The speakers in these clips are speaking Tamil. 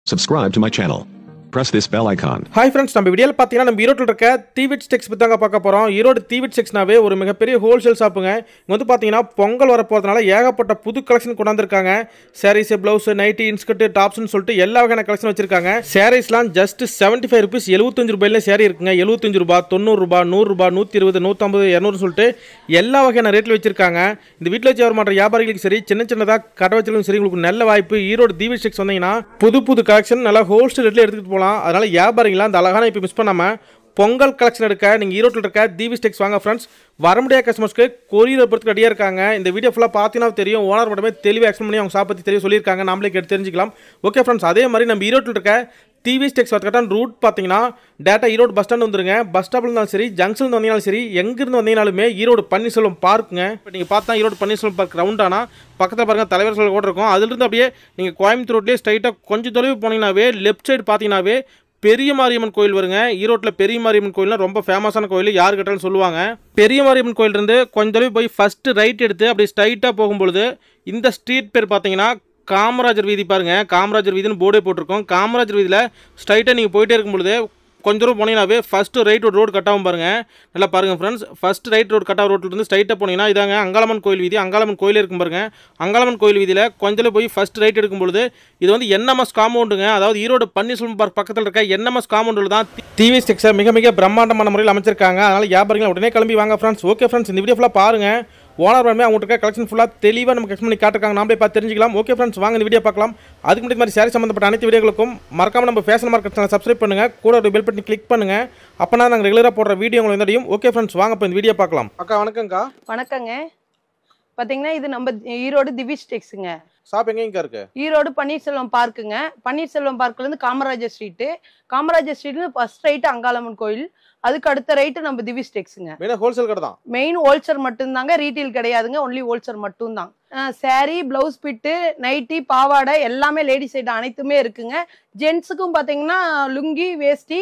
Subscribe to my channel. Press this bell icon. Hi friends நம்ம வீடியோவில் பார்த்தீங்கன்னா நம்ம ஈரோட்டில் இருக்க தீவிட் ஸ்டெக்ஸ் பற்றி தாங்க பார்க்க போகிறோம் ஈரோடு தீவிட் ஸ்டெக்ஸ்னாவே ஒரு மிகப்பெரிய ஹோல்சேல் ஷாப்புங்க இங்கே வந்து பார்த்தீங்கன்னா பொங்கல் வர போகிறதுனால ஏகப்பட்ட புது கலெக்ஷன் கொண்டாந்துருக்காங்க சாரீஸ் ப்ளவுஸ் நைட்டி இன்ஸ்கர்ட் டாப்ஸ்னு சொல்லிட்டு எல்லா வகையான கலெக்ஷன் வச்சிருக்காங்க சாரீஸ்லாம் ஜஸ்ட் செவன்ட்டி ஃபைவ் ருபீஸ் எழுபத்தஞ்சு ரூபாயிலே சாரி இருக்குங்க எழுபத்தஞ்சு ரூபா தொண்ணூறுரூபா நூறுரூபா நூற்றி இருபது நூற்றம்பது இரநூறு சொல்லிட்டு எல்லா வகையான ரேட்டில் வச்சிருக்காங்க இந்த வீட்டில் வச்சு வர மாட்ட வியாபாரிகளுக்கு சரி சின்ன சின்னதாக கடை வச்சாலும் சரி உங்களுக்கு நல்ல வாய்ப்பு ஈரோடு தீவிட் ஸ்டெக்ஸ் வந்தீங்கன்னா புது புது கலெக்ஷன் நல்லா ஹோல்சேல் ரேட்டில் எடுத்துகிட்டு போகலாம் அதனால வியாபாரிகளாம் அந்த அழகான இப்போ மிஸ் பண்ணாமல் பொங்கல் கலெக்ஷன் எடுக்க நீங்கள் ஈரோட்டில் இருக்க தீவி ஸ்டெக்ஸ் வாங்க ஃப்ரெண்ட்ஸ் வர முடியாத கஸ்டமர்ஸ்க்கு கொரியர் பொறுத்து ரெடியாக இருக்காங்க இந்த வீடியோ ஃபுல்லாக பார்த்தீங்கன்னா தெரியும் ஓனர் மட்டுமே தெளிவாக எக்ஸ்பிளைன் பண்ணி அவங்க ஷாப் பற்றி தெரிய சொல்லியிருக்காங்க நாமளே கேட்டு தெரிஞ்சுக்கலாம் ஓகே ஃப்ரெண்ட்ஸ் அதே மாதிரி நம்ம ஈரோட்டில் இருக்க டிவி ஸ்டெக்ஸ் வரக்கட்டான் ரூட் பார்த்தீங்கன்னா டேட்டா ஈரோடு பஸ் ஸ்டாண்ட் வந்துருங்க பஸ் ஸ்டாப்பில் இருந்தாலும் சரி ஜங்ஷன் வந்தீங்கனாலும் சரி எங்கிருந்து வந்தீங்கனாலுமே ஈரோடு பன்னீர்செல்வம் பார்க்குங்க இப்போ நீங்கள் பார்த்தா ஈரோடு பன்னீர்செல்வம் பார்க் ரவுண்டானா பக்கத்தில் பாருங்கள் தலைவர் சொல்ல கூட இருக்கும் அதுலேருந்து அப்படியே நீங்கள் கோயம்புத்தூர் ரோட்லேயே ஸ்ட்ரைட்டாக கொஞ்சம் தொலைவு போனீங்கன்னாவே லெஃப்ட் சைடு பார்த்தீங்கன்னாவே பெரிய மாரியம்மன் கோயில் வருங்க ஈரோட்டில் பெரிய மாரியம்மன் கோயில்னா ரொம்ப ஃபேமஸான கோயில் யார் கேட்டாலும் சொல்லுவாங்க பெரிய மாரியம்மன் கோயில் இருந்து கொஞ்ச தொலைவு போய் ஃபஸ்ட்டு ரைட் எடுத்து அப்படியே ஸ்ட்ரைட்டாக போகும்பொழுது இந்த ஸ்ட்ரீட் பேர் பார்த்தீங்கன்னா காமராஜர் வீதி பாருங்க காமராஜர் வீதின்னு போர்டே போட்டிருக்கோம் காமராஜர் வீதியில் ஸ்ட்ரைட்டாக நீங்கள் போயிட்டே இருக்கும் பொழுது கொஞ்ச தூரம் போனீங்கன்னாவே ஃபஸ்ட்டு ரைட் ரோடு ரோடு கட்டாகும் பாருங்க நல்லா பாருங்க ஃப்ரெண்ட்ஸ் ஃபஸ்ட் ரைட் ரோடு கட்டாக ரோட்ல இருந்து ஸ்ட்ரைட்டாக போனீங்கன்னா இதாங்க அங்காளம்மன் கோயில் வீதி அங்காளம்மன் கோயில் இருக்கும் பாருங்க அங்காளம்மன் கோயில் வீதியில் கொஞ்சம் போய் ஃபஸ்ட் ரைட் எடுக்கும் பொழுது இது வந்து என்எம்எஸ் காம்பவுண்டுங்க அதாவது ஈரோடு பன்னீர்செல்வம் பார்க் பக்கத்தில் இருக்க என்எம்எஸ் காம்பவுண்டில் தான் டிவி ஸ்டெக்ஸை மிக மிக பிரம்மாண்டமான முறையில் அமைச்சிருக்காங்க அதனால் வியாபாரிகள் உடனே கிளம்பி வாங்க ஃப்ரெண்ட்ஸ் ஓகே ஃப்ரெண்ட்ஸ் இந்த வீடியோ ஃபுல்லாக பாருங்க ஓனர் வரமே அவங்கள்ட்ட இருக்க கலெக்ஷன் ஃபுல்லாக தெளிவாக நமக்கு எக்ஸ்பிளைன் பண்ணி காட்டுறாங்க நாமளே பார்த்து தெரிஞ்சுக்கலாம் ஓகே ஃப்ரெண்ட்ஸ் வாங்க இந்த வீடியோ பார்க்கலாம் அதுக்கு முன்னாடி மாதிரி சாரி சம்மந்தப்பட்ட அனைத்து வீடியோகளுக்கும் மறக்காம நம்ம ஃபேஷன் மார்க்கெட் சேனல் சப்ஸ்கிரைப் பண்ணுங்க கூட ஒரு பெல் பட்டன் கிளிக் பண்ணுங்க அப்போனா நாங்கள் ரெகுலராக போடுற வீடியோ உங்களுக்கு வந்தடையும் ஓகே ஃப்ரெண்ட்ஸ் வாங்க இப்போ இந்த வீடியோ பார்க்கலாம் அக்கா வணக்கம்க்கா வணக்கங்க பாத்தீங்கன்னா இது நம்ம ஈரோடு திவிஷ் டெக்ஸுங்க ஷாப் எங்கேங்க இருக்கு ஈரோடு பன்னீர்செல்வம் பார்க்குங்க பன்னீர்செல்வம் பார்க்ல இருந்து காமராஜர் ஸ்ட்ரீட்டு காமராஜர் ஸ்ட்ரீட்ல ஃபர்ஸ்ட் ரைட்டு அங்காளம்மன் கோயில் அதுக்கு அடுத்த ரைட்டு நம்ம திவிஷ் டெக்ஸுங்க மெயினாக ஹோல்சேல் கடை தான் மெயின் ஹோல்சேல் மட்டும்தாங்க ரீட்டெயில் கிடையாதுங்க ஒன்லி ஹோல்சேல் மட்டும்தான் சாரீ பிளவுஸ் பிட்டு நைட்டி பாவாடை எல்லாமே லேடிஸ் ஐட்டம் அனைத்துமே இருக்குங்க ஜென்ஸுக்கும் பார்த்தீங்கன்னா லுங்கி வேஷ்டி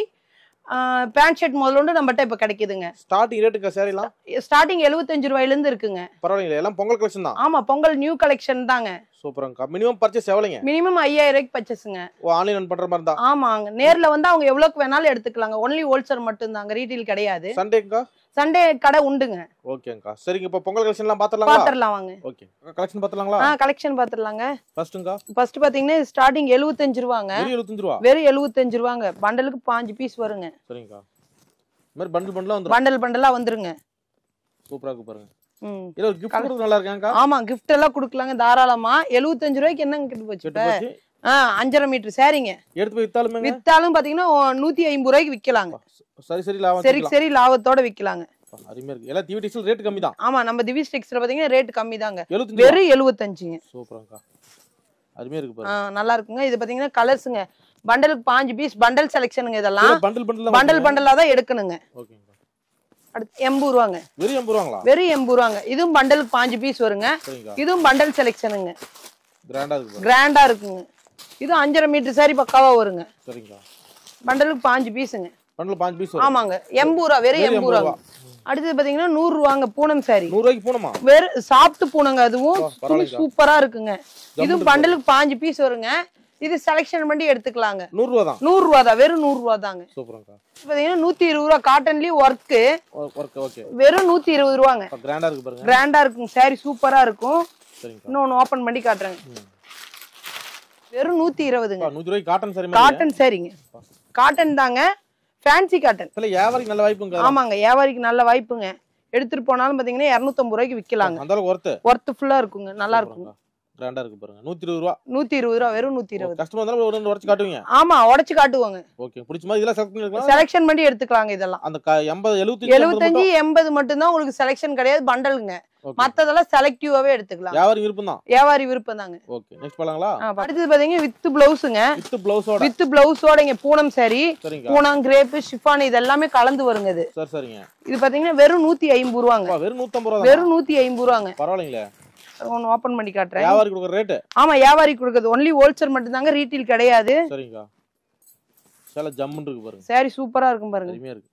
பேண்ட் ஷர்ட் முதல்ல நம்மகிட்ட இப்போ கிடைக்குதுங்க ஸ்டார்டிங் ரேட்டுக்கா சேரீலாம் ஸ்டார்டிங் எழுபத்தஞ்சு ரூபாயிலேருந்து இருக்குங்க பரவாயில்ல எல்லாம் பொங்கல் கலெக்ஷன் தான் ஆமா பொங்கல் நியூ கலெக்ஷன் தாங்க சூப்பராங்கக்கா மினிமம் பர்ச்சேஸ் எவ்வளோங்க மினிமம் ஐயாயிரம் ரூபாய்க்கு பர்ச்சேஸுங்க ஓ ஆன்லைன் பண்ணுற மாதிரி தான் ஆமாங்க நேர்ல வந்து அவங்க எவ்வளவுக்கு வேணாலும் எடுத்துக்கலாங்க ஒன்லி ஹோல்சேல் மட்டும்தாங்க ரீட்டெயில் கிடையாது சண்டேங்கக்கா சண்டே கடை உண்டுங்க ஓகேங்கக்கா சரிங்க இப்போ பொங்கல் கலெக்ஷன்லாம் பார்த்துடலாங்களா பாத்திரலாம் வாங்க ஓகே கலெக்ஷன் பார்த்துலாங்களா ஆ கலெக்ஷன் பாத்திரலாங்க ஃபர்ஸ்ட்டுங்கக்கா ஃபர்ஸ்ட் பாத்தீங்கன்னா ஸ்டார்டிங் எழுபத்தஞ்சு ரூபாங்க வெறும் எழுபத்தஞ்சு ரூபா வெறும் எழுபத்தஞ்சு ரூபாங்க பண்டலுக்கு பாஞ்சு பீஸ் வருங்க சரிங்கக்கா இந்த மாதிரி பண்டில் பண்டிலாக வந்துடும் பண்டல் பண்டலா வந்துருங்க சூப்பராக இருக்கு பாருங்க ம் இல்ல ஒரு கிஃப்ட் கூட நல்லா இருக்காங்கக்கா ஆமா கிஃப்ட் எல்லாம் கொடுக்கலாங்க தாராளமா எழுபத்தஞ்சு ரூபாய்க்கு என்னங்க கிட்ட போச்சு கெட்டு இப்ப? போச்சு ஆ அஞ்சரை மீட்டர் சரிங்க எடுத்து போய் வித்தாலுமே வித்தாலும் பாத்தீங்கன்னா நூத்தி ஐம்பது ரூபாய்க்கு விக்கலாங்க சரி சரி லாபம் சரி வச்சுக்கலாம். சரி லாபத்தோட விக்கலாங்க அருமையா இருக்கு எல்லாம் டிவி டீசல் ரேட் கம்மி தான் ஆமா நம்ம திவிஸ் டெக்ஸ்ல பாத்தீங்கன்னா ரேட் கம்மி தாங்க எழுபத்தஞ்சு வெறும் எழுபத்தஞ்சுங்க சூப்பராங்கக்கா அருமையா இருக்கு ஆ, பாருங்க நல்லா இருக்குங்க இது பாத்தீங்கன்னா கலர்ஸுங்க பண்டலுக்கு பாஞ்சு பீஸ் பண்டல் செலெக்ஷனுங்க இதெல்லாம் பண்டில் பண்டில் பண்டல் பண்டலா தான் எடுக்கணுங்க ஓகேங்கக்கா அடுத்து எண்பது ரூபாங்க வெறும் எண்பது ரூபாங்களா வெறும் எண்பது ரூபாங்க இதுவும் பண்டலுக்கு பாஞ்சு பீஸ் வருங்க சரிங்கக்கா இதுவும் பண்டல் செலெக்ஷனுங்க கிராண்டா இருக்கு பாருங்க கிராண்டா இருக்குங்க இது அஞ்சரை மீட்டர் சாரி பக்காவா வருங்க சரிங்கக்கா பண்டலுக்கு பாஞ்சு பீஸுங்க பண்டில் பாஞ்சு பீஸ் வரும் ஆமாங்க எண்பது ரூபா வெறும் வெறும் எண்பது ரூபாங்க அடுத்தது பாத்தீங்கன்னா நூறு ரூபாங்க பூனம் சாரி நூறு ரூபாய்க்கு போகணுமா வெறும் சாப்பிட்டு பூனங்க அதுவும் ஆ, பரவாயில்லைங்க. சூப்பரா இருக்குங்க இதுவும் இருக்கு பண்டலுக்கு பாஞ்சு பீஸ் வருங்க இது செலெக்ஷன் பண்ணி எடுத்துக்கலாங்க நூறு ரூபா தான் நூறு ரூபா தான் வெறும் நூறு ரூபா தாங்க சூப்பராங்கக்கா பாத்தீங்கன்னா நூத்தி இருபது ரூபா காட்டன்லயும் ஒர்க்கு ஒர்க் ஓகே வெறும் நூத்தி இருபது ரூபாங்க கிராண்டா இருக்கு பாருங்க கிராண்டா இருக்குங்க சாரி சூப்பரா இருக்கும் சரிங்கக்கா இன்னொன்னு ஓபன் பண்ணி காட்டுறேங்க வெறும் நூத்தி இருபதுங்க நூத்தி ரூபாய்க்கு காட்டன் சரி காட்டன் சாரிங்க காட்டன் தாங்க ஃபேன்சி காட்டன் இல்ல வியாபாரிக்கு நல்ல வாய்ப்புங்க ஆமாங்க வியாபாரிக்கு நல்ல வாய்ப்புங்க எடுத்துட்டு போனாலும் பாத்தீங்கன்னா இரநூத்தம்பது ரூபாய்க்கு விக்கலாங்க அந்த அளவுக்கு ஒர்த்து ஒர்த்து ஃபுல்லா இருக்குங்க நல்லா இருக்குங்க கிராண்டா இருக்கு பாருங்க நூத்தி இருபது ரூபா நூத்தி இருபது ரூபா வெறும் நூத்தி இருபது கஸ்டமர் இருந்தாலும் ஒரு ரெண்டு உடச்சு காட்டுவீங்க ஆமா உடைச்சு காட்டுவாங்க ஓகே பிடிச்ச மாதிரி இதெல்லாம் செலக்ட் பண்ணிருக்கலாம் செலெக்ஷன் பண்ணி எடுத்துக்கலாங்க இதெல்லாம் அந்த க- எண்பது எழுபத்தி எழுபத்தஞ்சு எண்பது மட்டும்தான் உங்களுக்கு செலெக்ஷன் கிடையாது பண்டலுங்க ஓகே மத்ததெல்லாம் செலக்டிவாவே எடுத்துக்கலாம் வியாபாரி விருப்பம் தான் வியாபாரி விருப்பம் தாங்க ஓகே நெக்ஸ்ட் பண்ணலாங்களா அடுத்தது பாத்தீங்கன்னா வித் பிளவுஸுங்க வித் பிளவுஸோட வித் பிளவுஸோட இங்க பூனம் சாரி சரிங்க பூனம் கிரேப்பு ஷிஃபான் இது எல்லாமே கலந்து வருங்க இது சரி சரிங்க இது பாத்தீங்கன்னா வெறும் நூத்தி ஐம்பது ரூபாங்க அப்பா, வெறும் நூத்தம்பது ரூபா தான் வெறும் நூத்தி ஐம்பது ரூபாங்க பரவாயில்லைங்களே ஒன்னு ஓபன் பண்ணி காட்டுறேன் வியாபாரி கொடுக்குற ரேட்டு ஆமா வியாபாரி கொடுக்குறது ஒன்லி ஹோல்சேல் மட்டும்தாங்க ரீட்டெயில் கிடையாது சரிங்கக்கா சில ஜம்முன்னு இருக்கு பாருங்க சாரி சூப்பரா இருக்கும் பாருங்க அருமையா இருக்கு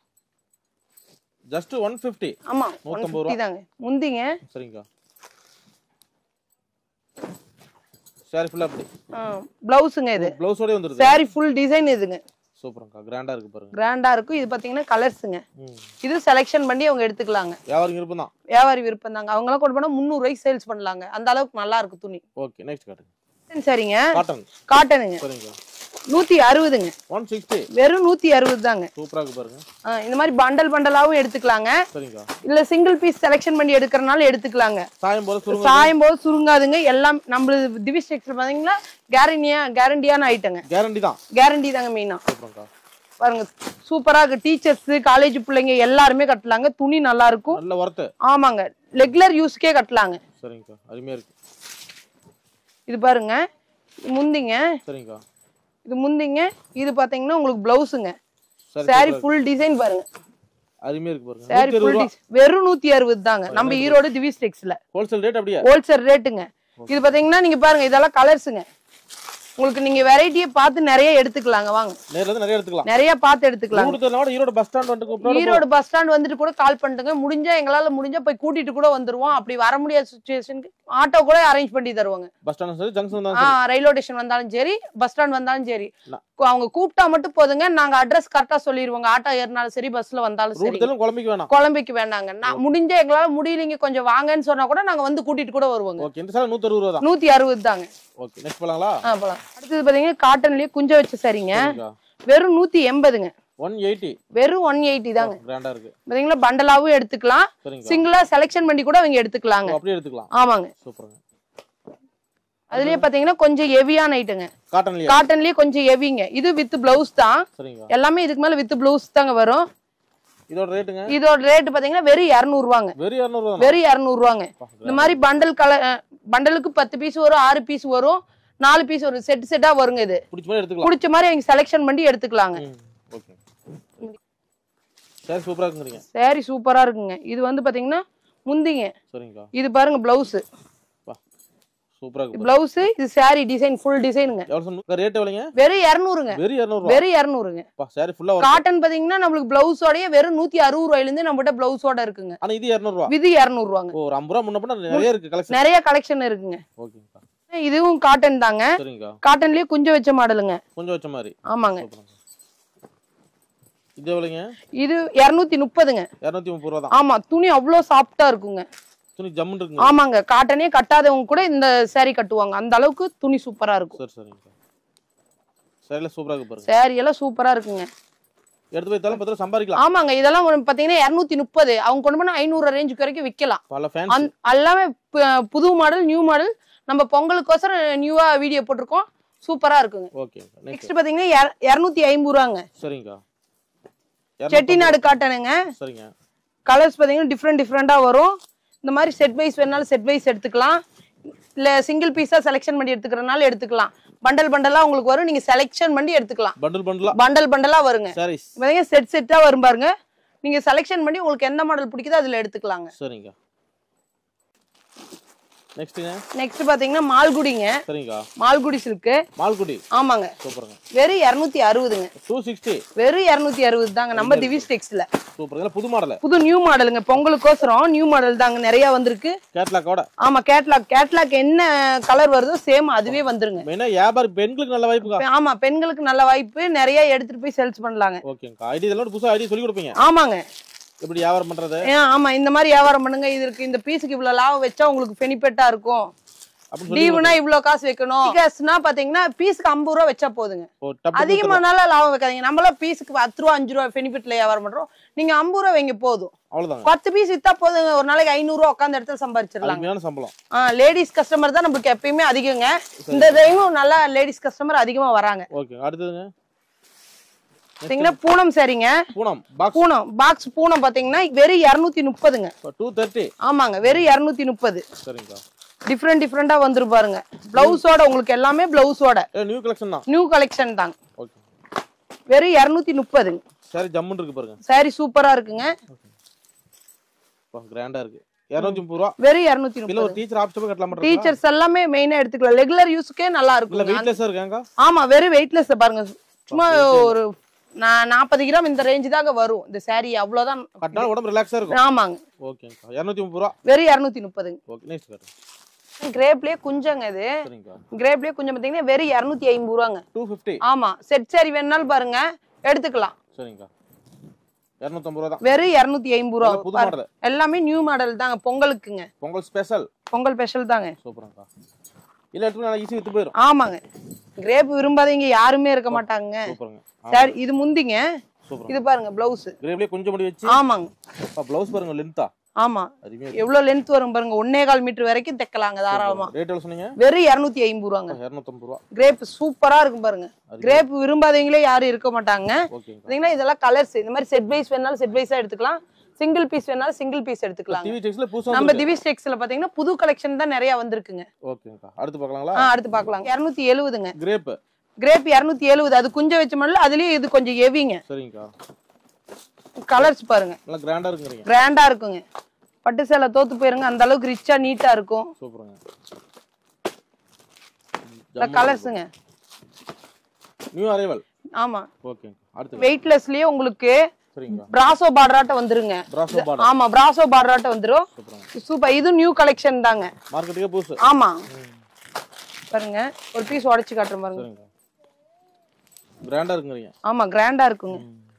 ஜஸ்ட் ஒன் ஃபிஃப்டி ஆமா ஒன் நூத்தம்பது ஃபிஃப்டி தாங்க முந்திங்க சரிங்கக்கா சாரி ஃபுல்லா அப்படி பிளவுஸுங்க இது ப்ளவுஸோடய வந்துருது saree ஃபுல் டிசைன் இதுங்க சூப்பர்க்கா கிராண்டா இருக்கு பாருங்க கிராண்டா இருக்கும் இது பாத்தீங்கன்னா கலர்ஸுங்க ம் இது செலெக்ஷன் பண்ணி அவங்க எடுத்துக்கலாங்க வியாபாரம் விருப்பம் தான் வியாபாரி விருப்பம் தாங்க அவங்களாம் கொண்டு போனா முந்நூறு ரூபாய்க்கு சேல்ஸ் பண்ணலாங்க அந்த அளவுக்கு நல்லா இருக்கு துணி ஓகே நெக்ஸ்ட் காட்டுங்க சரிங்க காட்டன் காட்டனுங்க சரிங்கக்கா நூத்தி அறுபதுங்க ஒன் சிக்ஸ்டி வெறும் நூத்தி அறுபது தாங்க சூப்பரா இருக்கு பாருங்க ஆ, இந்த மாதிரி பண்டல் பண்டலாவும் எடுத்துக்கலாங்க சரிங்கக்கா இல்ல சிங்கிள் பீஸ் செலெக்ஷன் பண்ணி எடுக்கிறனால எடுத்துக்கலாங்க சாயம் போல சுருங்க சாயும் போது சுருங்காதுங்க எல்லாம் நம்மளது டிவிஸ் டெக்ஸ்டைல் பாத்தீங்கன்னா கேரண்டியா கேரண்டியான ஐட்டங்க கேரண்டி தான் கேரண்டி தாங்க மெயினா சூப்பர்க்கா பாருங்க சூப்பரா இருக்கு டீச்சர்ஸ் காலேஜ் பிள்ளைங்க எல்லாருமே கட்டலாங்க துணி நல்லா இருக்கும் நல்ல ஒர்த்து ஆமாங்க ரெகுலர் யூஸ்க்கே கட்டலாங்க சரிங்கக்கா அருமையா இருக்கு இது பாருங்க இது முந்திங்க சரிங்கக்கா இது முந்திங்க இது பாத்தீங்கன்னா உங்களுக்கு பிளவுஸுங்க சரி saree ஃபுல் டிசைன் பாருங்க அருமையா இருக்கு பாருங்க saree ஃபுல் வெறும் நூத்தி அறுபது தாங்க நம்ம ஈரோடு டிவிஸ் டெக்ஸ்ல ஹோல்சேல் ரேட் அப்படியே ஹோல்சேல் ரேட்டுங்க இது பாத்தீங்கன்னா நீங்க பாருங்க இதெல்லாம் கலர்ஸுங்க உங்களுக்கு நீங்க வெரைட்டியை பார்த்து நிறைய எடுத்துக்கலாங்க வாங்க நேர்ல இருந்து நிறைய எடுத்துக்கலாம் நிறைய பார்த்து எடுத்துக்கலாங்க கூடுதல் கூட ஈரோடு பஸ் ஸ்டாண்ட் வந்து கூப்பிட்டு ஈரோடு பஸ் ஸ்டாண்ட் வந்துட்டு கூட கால் பண்ணிட்டுங்க முடிஞ்சா எங்களால முடிஞ்சா போய் கூட்டிட்டு கூட வந்துருவோம் அப்படி வர முடியாத சுச்சுவேஷனுக்கு ஆட்டோ கூட அரேஞ்ச் பண்ணி தருவாங்க பஸ் ஸ்டாண்ட் சரி ஜங்ஷன் தான் ஆ ரயில்வே ஸ்டேஷன் வந்தாலும் சரி பஸ் ஸ்டாண்ட் வந்தாலும் சரி நான்- கு- அவங்க கூப்பிட்டா மட்டும் போதுங்க நாங்க அட்ரஸ் கரெக்டா சொல்லிடுவோங்க ஆட்டோ ஏறினாலும் சரி பஸ்ல வந்தாலும் சரி ரூட் தெலும் குழம்பிக்க வேணாம் குழம்பைக்கு வேண்டாங்க நான் முடிஞ்சா எங்களால முடியலைங்க கொஞ்சம் வாங்கன்னு சொன்னா கூட நாங்க வந்து கூட்டிட்டு கூட வருவோங்க ஓகே இந்த சார் நூத்தி அறுபது ரூபா தான் நூத்தி அறுபது தாங்க ஓகே நெக்ஸ்ட் போலாங்களா ஆ போலாம் அடுத்தது பாத்தீங்கன்னா காட்டன்லயே குஞ்ச வச்ச சரிங்க சரிங்கக்கா வெறும் நூத்தி எண்பதுங்க ஒன் எயிட்டி வெறும் ஒன் எயிட்டி தாங்க கிராண்டா இருக்கு பாத்தீங்களா பண்டலாவும் எடுத்துக்கலாம் சரிங்கக்கா சிங்கிளா செலெக்ஷன் பண்ணி கூட அவங்க எடுத்துக்கலாங்க ஓ, அப்படியே எடுத்துக்கலாம் ஆமாங்க சூப்பருங்க அதுலயே பாத்தீங்கன்னா கொஞ்சம் ஹெவியான ஐட்டங்க காட்டன்லயே காட்டன்லயே கொஞ்சம் ஹெவிங்க இது வித் பிளவுஸ் தான் சரிங்க எல்லாமே இதுக்கு மேல வித் பிளவுஸ் தாங்க வரும் இதோட ரேட்டுங்க இதோட ரேட் பாத்தீங்கன்னா வெறும் இரநூறு ரூபாங்க வெறும் இரநூறுவா தான் வெறும் இரநூறு ரூபாங்க இந்த மாதிரி பண்டல் கலர் பண்டலுக்கு பத்து பீஸ் வரும் ஆறு பீஸ் வரும் நாலு பீஸ் வரும் செட் செட்டா வருங்க இது பிடிச்ச மாதிரி எடுத்துக்கலாம் பிடிச்ச மாதிரி அவங்க செலெக்ஷன் பண்ணி எடுத்துக்கலாங்க ம் ஓகே சரி சூப்பரா இருக்குங்கிறீங்க saree சூப்பரா இருக்குங்க இது வந்து பாத்தீங்கன்னா முந்திங்க சரிங்கக்கா இது பாருங்க பிளவுஸ் வா சூப்பரா இருக்கு பிளவுஸ் இது saree டிசைன் ஃபுல் டிசைனுங்க எவ்வளவு சொன்ன ரேட் எவ்வளவுங்க வெறும் இரநூறுங்க வெறும் இரநூறுவா வெறும் இரநூறுங்க பா சாரி ஃபுல்லா வரும் காட்டன் பாத்தீங்கன்னா நம்மளுக்கு பிளவுஸோடய வெறும் நூத்தி அறுபது ரூபாயில இருந்து நம்மகிட்ட பிளவுஸோட இருக்குங்க ஆனா இது இரநூறுவா விதி இரநூறு ரூபாங்க ஓ ஒரு ஐம்பது ரூபா முன்ன பண்ண நிறைய இருக்கு கலெக்ஷன் நிறைய கலெக்ஷன் இருக்குங்க ஓகேங்கக்கா இதுவும் காட்டன் தாங்க சரிங்கக்கா காட்டன்லயே குஞ்சம் வச்ச மாடலுங்க கொஞ்சம் வச்ச மாதிரி ஆமாங்க சூப்பருங்க இது எவ்வளோங்க இது இருநூத்தி முப்பதுங்க இரநூத்தி முப்பது ரூபா தான் ஆமா துணி அவ்வளோ சாஃப்டா இருக்குங்க துணி ஜம்முன்னு இருக்குங்க ஆமாங்க காட்டனே கட்டாதவங்க கூட இந்த saree கட்டுவாங்க அந்த அளவுக்கு துணி சூப்பரா இருக்கும் சரி சரிங்கக்கா சரியில்ல சூப்பரா இருக்கு பாருங்க saree எல்லாம் சூப்பரா இருக்குங்க எடுத்து போய் தலை பத்து ரூபா சம்பாதிக்கலாம் ஆமாங்க இதெல்லாம் ஒரு பாத்தீங்கன்னா இருநூத்தி முப்பது அவங்க கொண்டு போனா ஐநூறு ரேஞ்சுக்கு வரைக்கும் விற்கலாம் பல ஃபேன்ஸ் அந்- எல்லாமே பு- புது மாடல் நியூ மாடல் நம்ம பொங்கலுக்கோசரம் நியூவா வீடியோ போட்டிருக்கோம் சூப்பரா இருக்குங்க ஓகே நெக்ஸ்ட் நெக்ஸ்ட் பாத்தீங்கன்னா இர- இருநூத்தி ஐம்பது ரூபாங்க சரிங்கக்கா செட்டிநாடு காட்டனுங்க சரிங்க கலர்ஸ் பாத்தீங்கன்னா டிஃப்ரெண்ட் டிஃப்ரெண்டா வரும் இந்த மாதிரி செட் வைஸ் வேணாலும் செட் வைஸ் எடுத்துக்கலாம் இல்ல சிங்கிள் பீஸா செலெக்ஷன் பண்ணி எடுத்துக்கிறனால எடுத்துக்கலாம் பண்டல் பண்டலா உங்களுக்கு வரும் நீங்க செலெக்ஷன் பண்ணி எடுத்துக்கலாம் பண்டில் பண்டிலா பண்டல் பண்டலா வருங்க சாரீஸ் பாத்தீங்கன்னா செட் செட்டா வரும் பாருங்க நீங்க செலெக்ஷன் பண்ணி உங்களுக்கு எந்த மாடல் பிடிக்குதோ அதுல எடுத்துக்கலாங்க சரிங்க நெக்ஸ்ட்டுங்க நெக்ஸ்ட் பாத்தீங்கன்னா மால்குடிங்க சரிங்கக்கா மால்குடி சில்க்கு மால்குடி ஆமாங்க சூப்பருங்க வெறும் இரநூத்தி அறுபதுங்க டூ சிக்ஸ்டி வெறும் இரநூத்தி அறுபது தாங்க நம்ம திவிஸ் டெக்ஸ்ல சூப்பர் இதெல்லாம் புது மாடல் புது நியூ மாடலுங்க பொங்கலுக்கோசரம் நியூ மாடல் தாங்க நிறைய வந்திருக்கு கேட்லாக்கோட ஆமா கேட்லாக் கேட்லாக் என்ன கலர் வருதோ சேம் அதுவே வந்துருங்க மெயினா வியாபாரி பெண்களுக்கு நல்ல வாய்ப்புக்கா ஆமா பெண்களுக்கு நல்ல வாய்ப்பு நிறைய எடுத்துட்டு போய் சேல்ஸ் பண்ணலாங்க ஓகேங்கக்கா ஐடி இதெல்லாம் புதுசா ஐடி சொல்லி கொடுப்பீங்க ஆமாங்க எப்படி வியாபாரம் பண்றது ஏன் ஆமா இந்த மாதிரி வியாபாரம் பண்ணுங்க இதுக்கு இந்த பீஸுக்கு இவ்வளவு லாபம் வச்சா உங்களுக்கு பெனிஃபிட்டா இருக்கும் அப்படின்னு சொல்லி லீவுனா இவ்வளவு காசு வைக்கணும் காசுனா பாத்தீங்கன்னா பீஸுக்கு ஐம்பது ரூபா வச்சா போதுங்க ஓ, டப்பு அதிகமானால லாபம் வைக்காதீங்க நம்மளாம் பீஸுக்கு பத்து ரூபா அஞ்சு ரூபா பெனிஃபிட்ல வியாபாரம் பண்றோம் நீங்க ஐம்பது ரூபா வைங்க போதும் அவ்வளவுதாங்க பத்து பீஸ் வித்தா போதுங்க ஒரு நாளைக்கு ஐநூறு ரூபா உட்காந்த இடத்துல சம்பாதிச்சிடலாங்க அருமையான சம்பளம் ஆ லேடிஸ் கஸ்டமர் தான் நம்மளுக்கு எப்பயுமே அதிகங்க இந்த டைமும் நல்லா லேடிஸ் கஸ்டமர் அதிகமா வராங்க ஓகே அடுத்ததுங்க பாத்தீங்கன்னா பூனம் சரிங்க பூனம் பாக்ஸ் பூனம் பாக்ஸ் பூனம் பாத்தீங்கன்னா வெறும் இரநூத்தி முப்பதுங்க டூ தேர்ட்டி ஆமாங்க வெறும் இரநூத்தி முப்பது சரிங்கக்கா டிஃப்ரெண்ட் டிஃப்ரெண்டா வந்துரு பாருங்க பிளவுஸோட உங்களுக்கு எல்லாமே பிளவுஸோட ஏ நியூ கலெக்ஷன் தான் நியூ கலெக்ஷன் தாங்க ஓகே வெறும் இரநூத்தி முப்பதுங்க சரி ஜம்முன்னு இருக்கு பாருங்க சாரி சூப்பரா இருக்குங்க கிராண்டா இருக்கு இரநூத்தி முப்பது ரூபா வெறும் இரநூத்தி இல்ல முப்பது ஒரு டீச்சர் ஆப்ஷன் கட்டலாம் மாட்டேன் டீச்சர்ஸ் எல்லாமே மெயினா எடுத்துக்கலாம் ரெகுலர் யூஸ்க்கே நல்லா இல்ல இருக்கும் வெயிட்லெஸ்ஸா இருக்காங்க ஆமா வெறும் வெயிட்லெஸ் பாருங்க சும்மா ஒரு நான் நாற்பது கிராம் இந்த ரேஞ்சு தாங்க வரும் இந்த saree அவ்வளவுதான் கட்டினா உடம்பு ரிலாக்ஸா இருக்கும் ஆமாங்க ஓகேங்கக்கா இரநூத்தி முப்பது ரூபா வெறும் இரநூத்தி முப்பதுங்க ஓகே நெக்ஸ்ட் காட்டு கிரேப்லயே குஞ்சங்க இது சரிங்கக்கா கிரேப்லயே குஞ்சம் பாத்தீங்கன்னா வெறும் இரநூத்தி ஐம்பது ரூபாங்க டூ ஃபிஃப்டி ஆமா செட் சாரி வேணாலும் பாருங்க எடுத்துக்கலாம் சரிங்கக்கா இரநூத்தம்பது ரூபா தான் வெறும் இரநூத்தி ஐம்பது ரூபா நல்ல புது பாருங்க. மாடல் எல்லாமே நியூ மாடல் தாங்க பொங்கலுக்குங்க பொங்கல் ஸ்பெஷல் பொங்கல் ஸ்பெஷல் தாங்க சூப்பராங்கக்கா இல்ல எடுத்து நல்லா ஈஸி வித்து போயிடும் ஆமாங்க கிரேப் விரும்பாதீங்க யாருமே இருக்க மாட்டாங்க சூப்பருங்க சார் இது முந்திங்க சூப்பர் இது பாருங்க பிளவுஸ் கிரேப்லயே கொஞ்சம் முடி வச்சு ஆமாங்க ப்ளவுஸ் பாருங்க லென்த்தா ஆமா அருமையா எவ்வளவு லென்த் வரும் பாருங்க ஒன்னே கால் மீட்டர் வரைக்கும் தைக்கலாங்க தாராளமா ரேட் எவ்வளவு சொன்னீங்க வெறும் இரநூத்தி ஐம்பது ரூபாங்க இரநூத்தம்பது ரூபா கிரேப் சூப்பரா இருக்கும் பாருங்க கிரேப் விரும்பாதவங்களே யாரும் இருக்க மாட்டாங்க ஓகேங்க பாத்தீங்கன்னா இதெல்லாம் கலர்ஸ் இந்த மாதிரி செட் வைஸ் வேணாலும் செட் வைஸா எடுத்துக்கலாம் சிங்கிள் பீஸ் வேணாலும் சிங்கிள் பீஸ் எடுத்துக்கலாம் டிவி டெக்ஸ்ல புதுசா நம்ம திவிஸ் டெக்ஸ்ல பாத்தீங்கன்னா புது கலெக்ஷன் தான் நிறைய வந்திருக்குங்க ஓகேங்கக்கா அடுத்து பார்க்கலாங்களா ஆ, அடுத்து பார்க்கலாம் இரநூத்தி எழுபதுங்க கிரேப் கிரேப் இரநூத்தி எழுபது அது குஞ்ச வச்ச மாடல் அதுலயே இது கொஞ்சம் ஹெவிங்க சரிங்கக்கா கலர்ஸ் பாருங்க நல்லா கிராண்டா இருக்குறீங்க கிராண்டா இருக்குங்க பட்டு சேலை தோத்து போயிருங்க அந்த அளவுக்கு ரிச்சா நீட்டா இருக்கும் சூப்பருங்க இந்த கலர்ஸுங்க நியூ அரைவல் ஆமா ஓகேங்க அடுத்து வெயிட்லெஸ்லயே உங்களுக்கு சரிங்கக்கா பிராசோ பார்டராட்ட வந்துருங்க பிராசோ பார்டர் ஆமா பிராசோ பார்டராட்ட வந்துரும் சூப்பருங்க சூப்பர் இது நியூ கலெக்ஷன் தாங்க மார்க்கெட்டுக்கே புதுசு ஆமா பாருங்க ஒரு பீஸ் உடைச்சு காட்டுறேன் பாருங்க சரிங்க கிராண்டா இருக்குறீங்க ஆமா கிராண்டா இருக்குங்க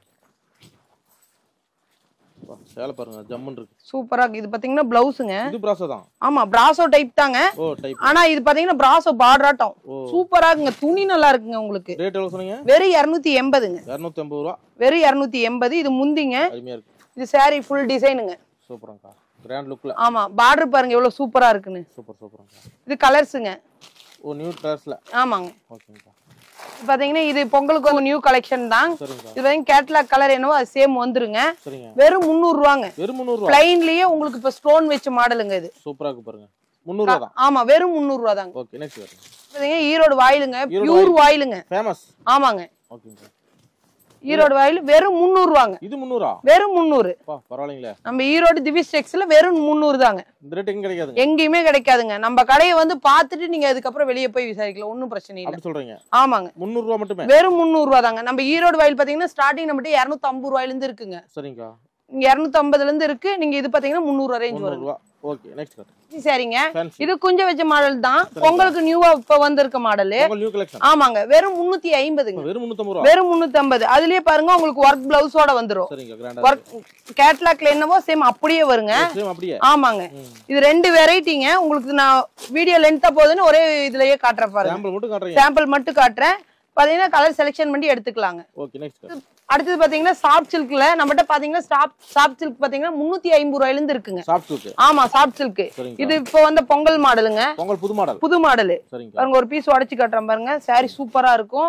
வா, சேலை பாருங்க ஜம்முன் இருக்கு சூப்பரா இருக்கு இது பாத்தீங்கன்னா பிளவுஸுங்க இது பிராசோ தான் ஆமா பிராசோ டைப் தாங்க ஓ டைப் ஆனா இது பாத்தீங்கன்னா பிராசோ பார்டராட்டம் ஓ. சூப்பரா இருக்குங்க துணி நல்லா இருக்குங்க உங்களுக்கு ரேட் எவ்வளவு சொன்னீங்க வெறும் இரநூத்தி எண்பதுங்க இரநூத்தி ஐம்பது ரூபா வெறும் இரநூத்தி எண்பது இது முந்திங்க அருமையா இருக்கு இது saree ஃபுல் டிசைனுங்க சூப்பராங்கக்கா கிராண்ட் லுக்ல ஆமா பார்டர் பாருங்க எவ்வளவு சூப்பரா இருக்குன்னு சூப்பர் சூப்பராங்கக்கா இது கலர்ஸுங்க ஓ நியூ கலர்ஸ்ல ஆமாங்க ஓகேங்கக்கா இது பாத்தீங்கன்னா இது பொங்கலுக்கு வந்து நியூ கலெக்ஷன் தான் சரிங்கக்கா இது வந்து கேட்லாக் கலர் என்னவோ அது சேம் வந்துருங்க சரிங்க வெறும் முந்நூறு ரூபாங்க வெறும் முந்நூறுரூவா பிளைன்லயே உங்களுக்கு இப்ப ஸ்டோன் வச்ச மாடலுங்க இது சூப்பரா இருக்கு பாருங்க முந்நூறுரூவா தான் ஆமா வெறும் முந்நூறு ரூபா தாங்க ஓகே நெக்ஸ்ட் பாருங்க பாத்தீங்கன்னா ஈரோடு வாயிலுங்க ஈரோடு பியூர் வாயிலுங்க ஃபேமஸ் ஆமாங்க ஓகேங்க ஈரோடு வாயில் வெறும் முந்நூறு ரூபாங்க இது முந்நூறா வெறும் முந்நூறு பா பரவாயில்லைங்களே நம்ம ஈரோடு திவிஸ் டெக்ஸ்ல வெறும் முந்நூறு தாங்க இந்த ரேட் எங்க கிடைக்காதுங்க எங்கேயுமே கிடைக்காதுங்க நம்ம கடையை வந்து பார்த்துட்டு நீங்க அதுக்கப்புறம் வெளியே போய் விசாரிக்கலாம் ஒன்றும் பிரச்சனை இல்லை அப்படி சொல்றீங்க ஆமாங்க முந்நூறுரூவா மட்டுமே வெறும் முந்நூறு ரூபா தாங்க நம்ம ஈரோடு வாயில் பாத்தீங்கன்னா ஸ்டார்டிங் நம்மகிட்ட இரநூத்தி ஐம்பது ரூபாயில இருந்து இருக்குங்க சரிங்கக்கா இங்க இரநூத்தி ஐம்பதுல இருந்து இருக்கு நீங்க இது பாத்தீங்கன்னா முந்நூறு ரேஞ்ச் வரும் முந்நூறுரூவா ஓகே நெக்ஸ்ட் கட் சரிங்க ஃபேன்சி இது குஞ்ச வச்ச மாடல் தான் பொங்கலுக்கு நியூவா இப்ப வந்திருக்க மாடலு உங்கள் நியூ கலெக்ஷன் ஆமாங்க வெறும் முன்னூத்தி ஐம்பதுங்க வெறும் முந்நூற்றம்பது ரூபா வெறும் முன்னூத்தி ஐம்பது அதுலயே பாருங்க உங்களுக்கு ஒர்க் பிளவுஸோட வந்துரும் சரிங்க கிராண்டா ஒர்க் கேட்லாக்ல என்னவோ சேம் அப்படியே வருங்க சேம் அப்படியே ஆமாங்க ம். இது ரெண்டு வெரைட்டிங்க உங்களுக்கு நான் வீடியோ லென்த்தா போகுதுன்னு ஒரே இதுலயே காட்டுறேன் பாருங்க சாம்பிள் மட்டும் காட்டுறீங்க சாம்பிள் மட்டும் காட்டுறேன் பாத்தீங்கன்னா கலர் செலெக்ஷன் பண்ணி எடுத்துக்கலாங்க ஓகே நெக்ஸ்ட் கட் அடுத்தது பாத்தீங்கன்னா சாஃப்ட் சில்க்ல நம்மகிட்ட பாத்தீங்கன்னா சாஃப்ட் சாஃப்ட் சில்க் பாத்தீங்கன்னா முன்னூத்தி ஐம்பது ரூபாயில இருந்து இருக்குங்க சாஃப்ட் சூக்கு ஆமா சாஃப்ட் சில்க் சரிங்க இது இப்போ வந்த பொங்கல் மாடலுங்க பொங்கல் புது மாடல் புது மாடலு சரிங்க பாருங்க ஒரு பீஸ் உடைச்சு காட்டுறேன் பாருங்க saree சூப்பரா இருக்கும்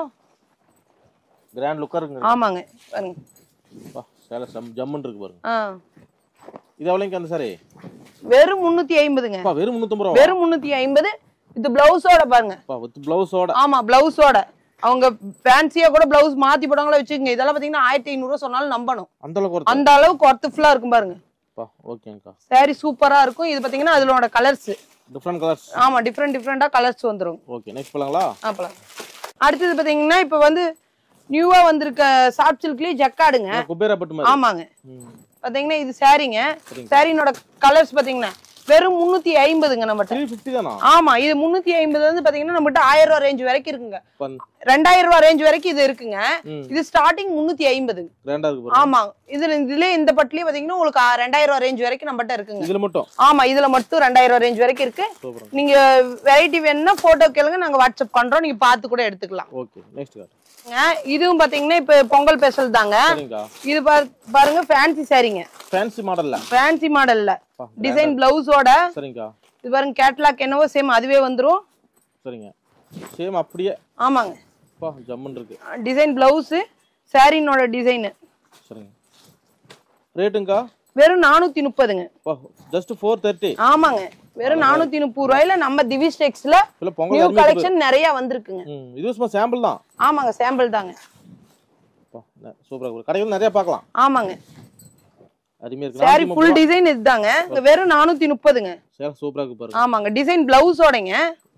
கிராண்ட் லுக்கா இருக்குங்க ஆமாங்க பாருங்க பா சேலை சம் ஜம்முன்னு இருக்கு பாருங்க ஆ இது எவ்வளோங்க அந்த சாரி வெறும் முன்னூத்தி ஐம்பதுங்க பா வெறும் முந்நூற்றம்பது ரூபா வெறும் முன்னூத்தி ஐம்பது இது பிளவுஸோட பாருங்க பா வித் பிளவுஸோட ஆமா பிளவுஸோட அவங்க ஃபேன்சியா கூட பிளவுஸ் மாத்தி போடுவாங்களா வச்சுக்கோங்க இதெல்லாம் பாத்தீங்கன்னா ஆயிரத்தி ஐநூறு சொன்னாலும் நம்பணும் அந்த அளவுக்கு ஒருத்தர் அந்த அளவுக்கு ஒர்த்துஃபுல்லா இருக்கும் பாருங்க பா ஓகேங்கக்கா saree சூப்பரா இருக்கும் இது பாத்தீங்கன்னா அதோட கலர்ஸ் டிஃப்ரெண்ட் கலர்ஸ் ஆமா டிஃப்ரெண்ட் டிஃப்ரெண்டா கலர்ஸ் வந்துரும் ஓகே நெக்ஸ்ட் போலாங்களா அப்பலாம் அடுத்தது பாத்தீங்கன்னா இப்ப வந்து நியூவா வந்திருக்க சாஃப்ட் சில்க்லயே ஜக்காடுங்க குபேரா பட்டு மாதிரி ஆமாங்க ம். பாத்தீங்கன்னா இது சாரீங்க சரிங்க. சாரினோட கலர்ஸ் பாத்தீங்கன்னா வெறும் முன்னூத்தி ஐம்பதுங்க நம்மகிட்ட த்ரீ ஃபிஃப்டி தானா ஆமா இது முன்னூத்தி ஐம்பது வந்து பாத்தீங்கன்னா நம்மகிட்ட ஆயிரம் ரூபாய் ரேஞ்ச் வரைக்கும் இருக்குங்க பன் ரெண்டாயிரம் ரூபாய் ரேஞ்ச் வரைக்கும் இது இருக்குங்க ம் இது ஸ்டார்டிங் முன்னூத்தி ஐம்பது கிராண்டா இருக்கு பாருங்க ஆமா இதுல இதுல இந்த பட்டிலே பாத்தீங்கன்னா உங்களுக்கு ஆ- ரெண்டாயிரம் ரூபாய் ரேஞ்ச் வரைக்கும் நம்மகிட்ட இருக்குங்க இதுல மட்டும் ஆமா இதுல மட்டும் ரெண்டாயிரம் ரூபாய் ரேஞ்ச் வரைக்கும் இருக்கு சூப்பர் நீங்க வெரைட்டி வேணும்னா போட்டோ கேளுங்க நாங்க வாட்ஸ்அப் பண்றோம் நீங்க பார்த்து கூட எடுத்துக்கலாம் ஓகே நெக்ஸ்ட் கார்டு இதுவும் பாத்தீங்கன்னா இப்ப பொங்கல் ஸ்பெஷல் தாங்க சரிங்கக்கா இது பாரு- பாருங்க ஃபேன்சி சாரீங்க ஃபேன்சி மாடல்ல ஃபேன்சி மாடல்ல பா, டிசைன் பிளவுஸோட சரிங்கக்கா இது பாருங்க கேட்லாக் என்னவோ சேம் அதுவே வந்துரும் சரிங்க சேம் அப்படியே ஆமாங்க பா ஜம்முன்னு இருக்கு டிசைன் பிளவுஸ் சாரினோட டிசைன் சரிங்க ரேட்டுங்கக்கா வெறும் நானூத்தி முப்பதுங்க பா ஜஸ்ட் ஃபோர் தேர்ட்டி ஆமாங்க வெறும் நானூத்தி முப்பது ரூபாயில நம்ம திவிஸ் டெக்ஸ்ல இல்ல பொங்கல் நியூ அருமையா இருக்கு. கலெக்ஷன் நிறைய வந்திருக்குங்க ம் இது சும்மா சாம்பிள் தான் ஆமாங்க சாம்பிள் தாங்க சூப்பரா இருக்கு கடைகள் நிறைய பார்க்கலாம் ஆமாங்க அருமையா இருக்கு சாரி நானூத்தி ஃபுல் முப்பது டிசைன் இதுதாங்க இங்க வெறும் நானூத்தி முப்பதுங்க ரூபா. சேலை சூப்பரா இருக்கு பாருங்க ஆமாங்க டிசைன் பிளவுஸோடங்க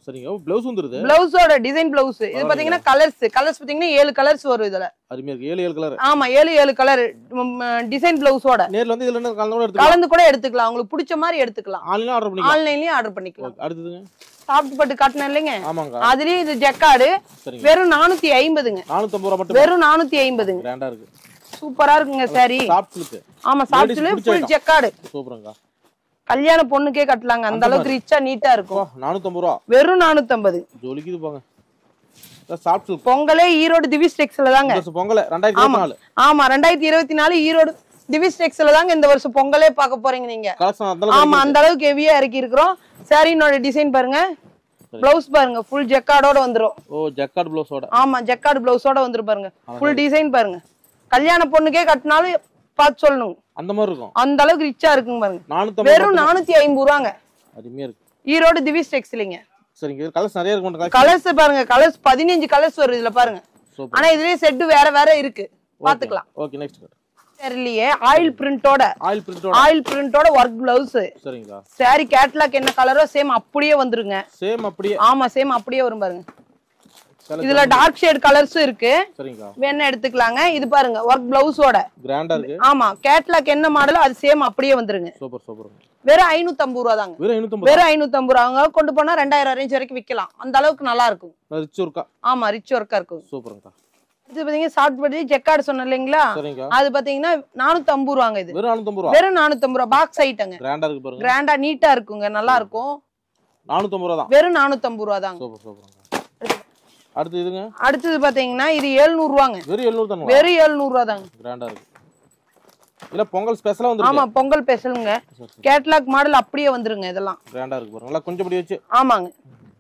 சரிங்க பிளவுஸ் வந்துருது பிளவுஸோட டிசைன் பிளவுஸ் இது பாத்தீங்கன்னா கலர்ஸ் கலர்ஸ் பாத்தீங்கன்னா ஏழு கலர்ஸ் வரும் இதுல அருமையா இருக்கு ஏழு ஏழு கலர் ஆமா ஏழு ஏழு கலர் டிசைன் பிளவுஸோட நேர்ல வந்து இதுல என்ன கலந்து கூட எடுத்துக்கலாம் கலந்து கூட எடுத்துக்கலாம் உங்களுக்கு பிடிச்ச மாதிரி எடுத்துக்கலாம் ஆன்லைன் ஆர்டர் பண்ணிக்கலாம் ஆன்லைன்லயும் ஆர்டர் பண்ணிக்கலாம் ஓகே அடுத்ததுங்க சாப்பிட்டு பட்டு காட்டினேன் இல்லைங்க ஆமாங்க அதுலயும் இது ஜக்காடு சரிங்க வெறும் நானூத்தி ஐம்பதுங்க நானூத்தம்பது ரூபா மட்டும் வெறும் நானூத்தி ஐம்பதுங்க கிராண்டா இருக்கு சூப்பரா இருக்குங்க சாரி சாஃப்ட் சில்க் ஆமா சாப்பிட்டுல பிடிச்ச ஃபுல் item. ஜக்காடு சூப்பருங்க கல்யாண பொண்ணுக்கே கட்டலாங்க அந்த அந்த அளவுக்கு ரிச்சா நீட்டா இருக்கும் அப்பா நானூத்தம்பது ரூபா வெறும் நானூத்தம்பது ஜொலிக்குது போங்க சாஃப்ட் சில்க் பொங்கலே ஈரோடு திவிஸ் டெக்ஸ்ல தாங்க பொங்கல் ரெண்டாயிரத்தி இருபத்தி நாலு ஆமா ரெண்டாயிரத்தி இருபத்தி நாலு ஈரோடு டிவிஸ் டெக்ஸ்ல தாங்க இந்த வருஷம் பொங்கலே பார்க்க போறீங்க நீங்க கலெக்ஷன் அந்த ஆமா அந்த அளவுக்கு ஹெவியா இறக்கி இருக்கிறோம் சாரினோட டிசைன் பாருங்க பிளவுஸ் பாருங்க ஃபுல் ஜெக்கார்டோட வந்துரும் ஓ ஜக்கார்ட் பிளவுஸோட ஆமா ஜெக்கார்டு பிளவுஸோட வந்துரும் பாருங்க ஃபுல் டிசைன் பாருங்க கல்யாண பொண்ணுக்கே கட்டினாலும் பார்த்து சொல்லணும் அந்த மாதிரி இருக்கும் அந்த அளவுக்கு ரிச்சா இருக்குங்க பாருங்க நானூத்தம்பது வெறும் நானூத்தி ஐம்பது ரூபாங்க அருமையா இருக்கு ஈரோடு திவிஸ் டெக்ஸ்லிங்க சரிங்க கலர்ஸ் நிறைய இருக்கும் கலெக்ஷன் கலர்ஸ் பாருங்க கலர்ஸ் பதினஞ்சு கலர்ஸ் வருது இதுல பாருங்க சூப்பர் ஆனா இதுலயே செட் வேற வேற இருக்கு பாத்துக்கலாம் ஓகே நெக்ஸ்ட் சரிலையே ஆயில் பிரிண்டோட ஆயில் பிரிண்டோட ஆயில் பிரிண்டோட ஒர்க் பிளவுஸ் சரிங்களா சாரி கேட்லாக் என்ன கலரோ சேம் அப்படியே வந்துருங்க சேம் அப்படியே ஆமா சேம் அப்படியே வரும் பாருங்க Colour இதுல டார்க் ஷேட் கலர்ஸும் இருக்கு சரிங்களா வேணா எடுத்துக்கலாங்க இது பாருங்க ஒர்க் பிளவுஸோட கிராண்டா இருக்கு ஆமா கேட்லாக் என்ன மாடலோ அது சேம் அப்படியே வந்துருங்க சூப்பர் சூப்பர் வெறும் ஐநூத்தி ஐம்பது ரூபா தாங்க வெறும் ஐநூத்தம்பது வெறும் ஐநூத்தி ஐம்பது ரூபா அவங்க கொண்டு போனா ரெண்டாயிரம் ரேஞ்ச் வரைக்கும் விற்கலாம் அந்த அளவுக்கு நல்லா இருக்கும் ரிச் இருக்கா ஆமா ரிச் ஒர்க்கா இருக்கும் சூப்பருங்கக்கா இது பாத்தீங்கன்னா சாஃப்ட் பட்டி ஜெக்கார்டு சொன்னேன் இல்லைங்களா சரிங்கக்கா அது பாத்தீங்கன்னா நானூத்தி ஐம்பது ரூபாங்க இது வெறும் நானூத்தம்பது ரூபா வெறும் நானூத்தி ஐம்பது ரூபா பாக்ஸ் ஐட்டங்க கிராண்டா இருக்கு பாருங்க கிராண்டா நீட்டா இருக்குங்க நல்லா இருக்கும் நானூத்தம்பது ரூபா தான் வெறும் நானூத்தி ஐம்பது ரூபா தாங்க சூப்பர் சூப்பருங்க அடுத்து இதுங்க அடுத்தது பாத்தீங்கன்னா இது எழுநூறு ரூபாங்க வெறும் எழுநூறு தானுங்களா வெறும் எழுநூறு ரூபா தாங்க கிராண்டா இருக்கு இல்ல பொங்கல் ஸ்பெஷலா வந்து ஆமா பொங்கல் ஸ்பெஷலுங்க கேட்லாக் மாடல் அப்படியே வந்துருங்க இதெல்லாம் கிராண்டா இருக்கு பாருங்க நல்லா கொஞ்சம் படி வச்சு ஆமாங்க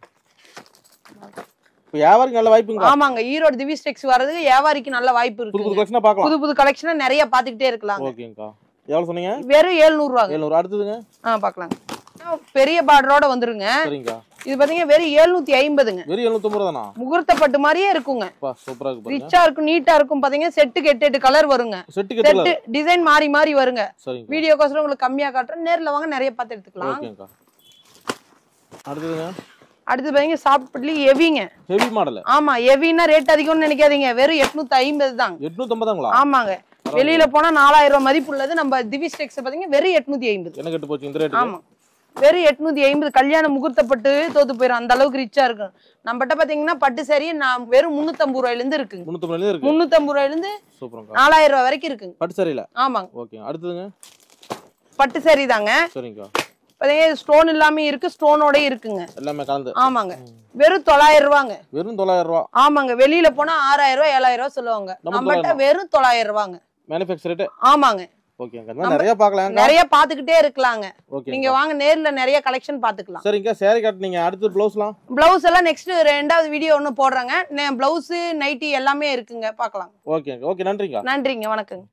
இப்போ வியாபாரிக்கு நல்ல வாய்ப்புங்க ஆமாங்க ஈரோடு திவிஸ் டெக்ஸ் வர்றதுக்கு வியாபாரிக்கு நல்ல வாய்ப்பு புது புது இருக்குங்க கலெக்ஷனா பார்க்கலாம் புது புது கலெக்ஷனா நிறைய பாத்துக்கிட்டே இருக்கலாங்க ஓகேங்கக்கா எவ்வளவு சொன்னீங்க வெறும் எழுநூறு ரூபாங்க எழுநூறு அடுத்ததுங்க ஆ பாக்கலாங்க பெரிய பார்டரோட வந்துருங்க சரிங்கக்கா இது பாத்தீங்கன்னா வெறும் எழுநூத்தி ஐம்பதுங்க வெறும் எழுநூத்தம்பது ரூபா தானா முகூர்த்த பட்டு மாதிரியே இருக்குங்க அப்பா சூப்பரா இருக்கு பாருங்க ரிச்சா இருக்கும் நீட்டா இருக்கும் பாத்தீங்கன்னா செட்டுக்கு எட்டு எட்டு கலர் வருங்க செட்டு செட்டு கட்டல டிசைன் மாறி மாறி வருங்க சரிங்க வீடியோக்கோசரம் உங்களுக்கு கம்மியா காட்டுறேன் நேர்ல வாங்க நிறைய பார்த்து எடுத்துக்கலாம் ஓகேங்கக்கா அடுத்ததுங்க அடுத்து பாத்தீங்கன்னா சாப்பிட்லி எவிங்க ஹெவி மாடல் ஆமா எவின்னா ரேட் அதிகம்னு நினைக்காதீங்க வெறும் எட்நூத்தி ஐம்பது தாங்க எட்நூத்தம்பதாங்களா ஆமாங்க வெளியில போனா நாலாயிரம் ரூபாய் மதிப்பு உள்ளது நம்ம திவிஸ் டெக்ஸ் பாத்தீங்கன்னா வெறும் எட்நூத்தி ஐம்பது என்ன கட்டு போச்சு இந்த ரேட்டு ஆமா வெறும் எட்நூத்தி ஐம்பது கல்யாணம் முகூர்த்தப்பட்டு தோத்து போயிடும் அந்த அளவுக்கு ரிச்சா இருக்கும் நம்மகிட்ட பாத்தீங்கன்னா பட்டு சரி நான் வெறும் முன்னூத்தம்பது ரூபாயில இருந்து இருக்குங்க முன்னூத்தம்பதுல இருக்கு முன்னூத்தம்பது ரூபாயில இருந்து சூப்பருங்கக்கா நாலாயிரம் ரூபாய் வரைக்கும் இருக்குங்க பட்டு சரியில்ல ஆமாங்க ஓகே அடுத்ததுங்க பட்டு சரி தாங்க சரிங்கக்கா பாத்தீங்கன்னா ஸ்டோன் இல்லாம இருக்கு ஸ்டோனோட இருக்குங்க எல்லாமே கலந்து ஆமாங்க வெறும் தொள்ளாயிரம் ரூபாங்க வெறும் தொள்ளாயிரம் ரூபா ஆமாங்க வெளியில போனா ஆறாயிரம் ரூபாய் ஏழாயிரம் ரூபாய் சொல்லுவாங்க நம்ம நம்மகிட்ட வெறும் தொள்ளாயிரம் ரூபாங்க மேனுஃபேக்சர் ரேட்டு ஆமாங்க ஓகேங்க இந்த மாதிரி நிறைய பார்க்கலாங்க நிறைய பாத்துக்கிட்டே இருக்கலாங்க ஓகே நீங்க வாங்க நேர்ல நிறைய கலெக்ஷன் பாத்துக்கலாம் சரிங்க சேரீ காட்டுனீங்க அடுத்து ப்ளவுஸ்லாம் பிளவுஸ் எல்லாம் நெக்ஸ்ட் ரெண்டாவது வீடியோ ஒன்னு போடுறாங்க பிளவுஸ் நைட்டி எல்லாமே இருக்குங்க பார்க்கலாம் ஓகேங்க ஓகே நன்றிங்க நன்றிங்க வணக்கங்க